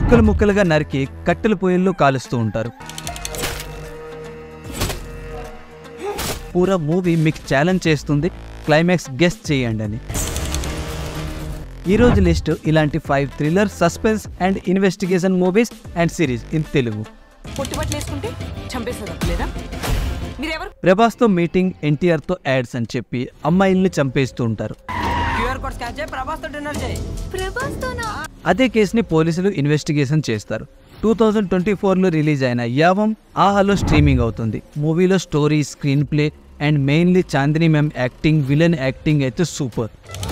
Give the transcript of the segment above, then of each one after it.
ముక్కలు ముక్కలుగా నరికి కట్టెల పొయ్యిల్లో కాలుస్తూ ఉంటారు పూరా మూవీ మీకు ఛాలెంజ్ చేస్తుంది క్లైమాక్స్ గెస్ట్ చేయండి అని ఈరోజు లిస్ట్ ఇలాంటి five thriller suspense and investigation movies and series in Telugu పొట్టుబట్లు వేసుకుంటే చంపేస్తుందా లేదా మీరెవరు ప్రభాస్తో మీటింగ్ ఎన్టీఆర్తో యాడ్స్ అని చెప్పి అమ్మాయిల్ని చంపేస్తూ ఉంటారు క్యూఆర్ కోడ్ స్కాన్ చేయి ప్రభాస్తో డిన్నర్ చేయి అదే కేసుని పోలీసులు ఇన్వెస్టిగేషన్ చేస్తారు టూ థౌజండ్ ట్వంటీ ఫోర్లో రిలీజ్ అయిన యావం ఆహాలో స్ట్రీమింగ్ అవుతుంది మూవీలో story screenplay and mainly Chandini ma'am acting villain acting అయితే super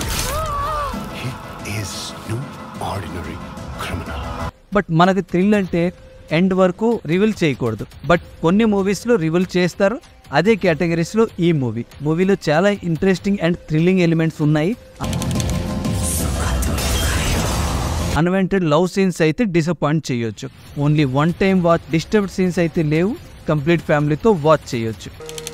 He is no ordinary criminal. But మనకు థ్రిల్ అంటే ఎండ్ వరకు రివీల్ చేయకూడదు బట్ కొన్ని మూవీస్లో రివీల్ చేస్తారు అదే కేటగిరీస్లో ఈ మూవీ మూవీలో చాలా ఇంట్రెస్టింగ్ అండ్ థ్రిల్లింగ్ ఎలిమెంట్స్ ఉన్నాయి అన్వాంటెడ్ లవ్ సీన్స్ అయితే డిసప్పాయింట్ చేయొచ్చు only one time watch disturbed scenes అయితే లేవు కంప్లీట్ ఫ్యామిలీతో వాచ్ చేయొచ్చు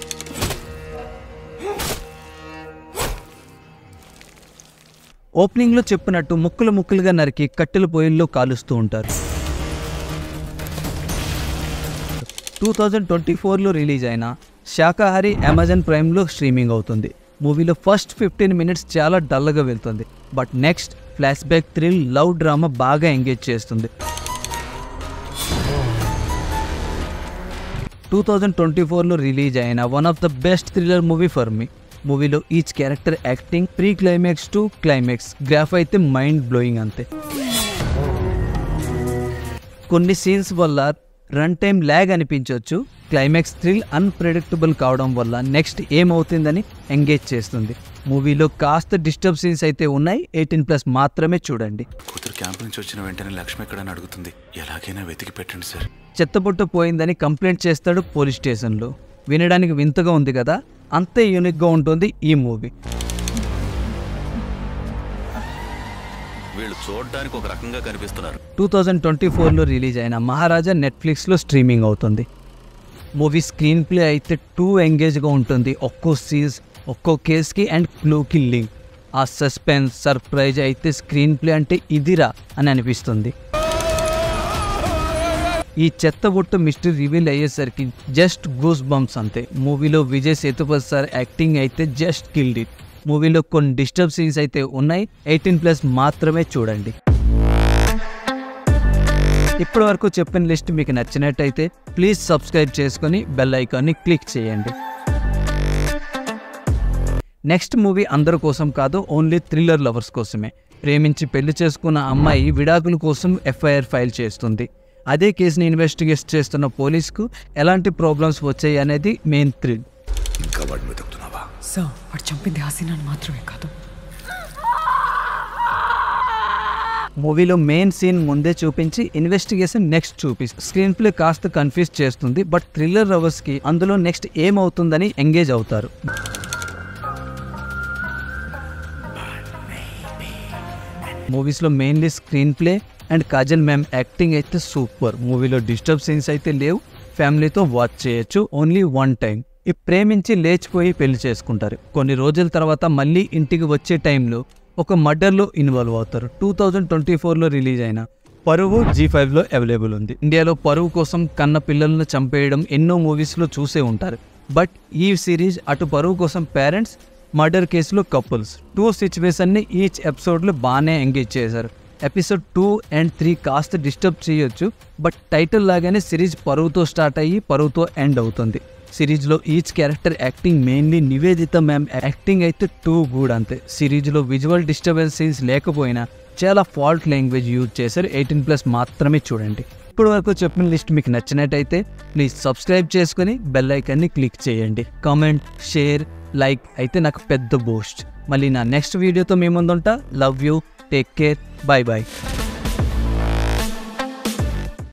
ఓపెనింగ్లో చెప్పినట్టు ముక్కలు ముక్కలుగా నరికి కట్టెల పొయ్యిల్లో కాలుస్తూ ఉంటారు టూ థౌజండ్ ట్వంటీ ఫోర్లో రిలీజ్ అయిన శాకాహారి అమెజాన్ ప్రైమ్లో స్ట్రీమింగ్ అవుతుంది మూవీలో ఫస్ట్ ఫిఫ్టీన్ మినిట్స్ చాలా డల్గా వెళ్తుంది but next flashback thrill love drama బాగా ఎంగేజ్ చేస్తుంది టూ థౌజండ్ ట్వంటీ ఫోర్లో రిలీజ్ అయిన one of the best thriller movie for me మూవీలో each character acting pre climax to climax graph అయితే mind blowing అంతే కొన్ని సీన్స్ వల్ల run time lag అనిపించవచ్చు క్లైమాక్స్ థ్రిల్ అన్ప్రెడిక్టబుల్ కావడం వల్ల నెక్స్ట్ ఏమవుతుందని ఎంగేజ్ చేస్తుంది మూవీలో కాస్త డిస్టర్బ్ సీన్స్ అయితే ఉన్నాయి ఎయిటీన్ ప్లస్ మాత్రమే చూడండి కూతురు క్యాంప్ నుంచి వచ్చిన వెంటనే లక్ష్మి ఎక్కడని అడుగుతుంది ఎలాగైనా వెతికి పెట్టండి సార్ చెత్తబుట్ట పోయిందని కంప్లైంట్ చేస్తాడు పోలీస్ స్టేషన్లో వినడానికి వింతగా ఉంది కదా అంతే యూనిక్గా ఉంటుంది ఈ మూవీ వీళ్ళు చూడడానికి ఒక రకంగా కనిపిస్తున్నారు టూ థౌజండ్ ట్వంటీ ఫోర్లో రిలీజ్ అయిన మహారాజా నెట్ఫ్లిక్స్లో స్ట్రీమింగ్ అవుతుంది మూవీ స్క్రీన్ ప్లే అయితే టూ ఎంగేజ్గా ఉంటుంది ఒక్కో సీజ్ ఒక్కో కేస్కి అండ్ క్లూకి లింక్ ఆ సస్పెన్స్ సర్ప్రైజ్ అయితే స్క్రీన్ ప్లే అంటే ఇదిరా అని అనిపిస్తుంది ఈ చెత్తబుట్ట మిస్టరీ రివీల్ అయ్యేసరికి జస్ట్ గూస్ బంప్స్ అంతే మూవీలో విజయ్ సేతుపతి సార్ యాక్టింగ్ అయితే జస్ట్ కిల్డ్ ఇట్ మూవీలో కొన్ని డిస్టర్బ్ సీన్స్ అయితే ఉన్నాయి ఎయిటీన్ ప్లస్ మాత్రమే చూడండి ఇప్పటి వరకు చెప్పిన లిస్ట్ మీకు నచ్చినట్టయితే ప్లీజ్ సబ్స్క్రైబ్ చేసుకొని బెల్ ఐకాన్ని క్లిక్ చేయండి నెక్స్ట్ మూవీ అందరి కోసం కాదు ఓన్లీ థ్రిల్లర్ లవర్స్ కోసమే ప్రేమించి పెళ్లి చేసుకున్న అమ్మాయి విడాకుల కోసం ఎఫ్ఐఆర్ ఫైల్ చేస్తుంది అదే కేసుని ఇన్వెస్టిగేట్ చేస్తున్న పోలీస్కు ఎలాంటి ప్రాబ్లమ్స్ వచ్చాయి అనేది మెయిన్ థ్రిల్ ఇంకా వాడిని వెతుకుతున్నావా సార్ వాడు చంపింది హసీనాను మాత్రమే కాదు మూవీలో మెయిన్ సీన్ ముందే చూపించి ఇన్వెస్టిగేషన్ నెక్స్ట్ చూపిస్తుంది స్క్రీన్ ప్లే కాస్త కన్ఫ్యూజ్ చేస్తుంది బట్ థ్రిల్లర్ లవర్స్ కి అందులో నెక్స్ట్ ఏమవుతుందని ఎంగేజ్ అవుతారు మూవీస్లో mainly screenplay and Kajal ma'am acting అయితే సూపర్ మూవీలో డిస్టర్బ్ సీన్స్ అయితే లేవు ఫ్యామిలీతో వాచ్ చేయొచ్చు ఓన్లీ వన్ టైం ఈ ప్రేమించి లేచిపోయి పెళ్లి చేసుకుంటారు కొన్ని రోజుల తర్వాత మళ్ళీ ఇంటికి వచ్చే టైంలో ఒక మర్డర్లో ఇన్వాల్వ్ అవుతారు టూ థౌజండ్ ట్వంటీ ఫోర్లో రిలీజ్ అయిన పరువు జీ ఫైవ్లో అవైలబుల్ ఉంది ఇండియాలో పరువు కోసం కన్న పిల్లలను చంపేయడం ఎన్నో మూవీస్లో చూసే ఉంటారు బట్ ఈ సిరీస్ అటు పరువు కోసం పేరెంట్స్ మర్డర్ కేసులో కపుల్స్ టూ సిచ్యువేషన్ని ఈచ్ ఎపిసోడ్లో బాగానే ఎంగేజ్ చేశారు ఎపిసోడ్ టూ అండ్ త్రీ కాస్త డిస్టర్బ్ చేయొచ్చు బట్ టైటిల్ లాగానే సిరీస్ పరువుతో స్టార్ట్ అయ్యి పరువుతో ఎండ్ అవుతుంది సిరీస్లో each character acting mainly Niveditha ma'am acting అయితే టూ గుడ్ అంతే సిరీస్లో విజువల్ డిస్టర్బెన్స్ సీన్స్ లేకపోయినా చాలా ఫాల్ట్ లాంగ్వేజ్ యూజ్ చేశారు ఎయిటీన్ ప్లస్ మాత్రమే చూడండి ఇప్పటి వరకు చెప్పిన లిస్ట్ మీకు నచ్చినట్టయితే ప్లీజ్ సబ్స్క్రైబ్ చేసుకొని బెల్ ఐకాన్ని క్లిక్ చేయండి కామెంట్ షేర్ లైక్ అయితే నాకు పెద్ద బూస్ట్ మళ్ళీ నా నెక్స్ట్ వీడియోతో మీ ముందుంటా love you take care bye bye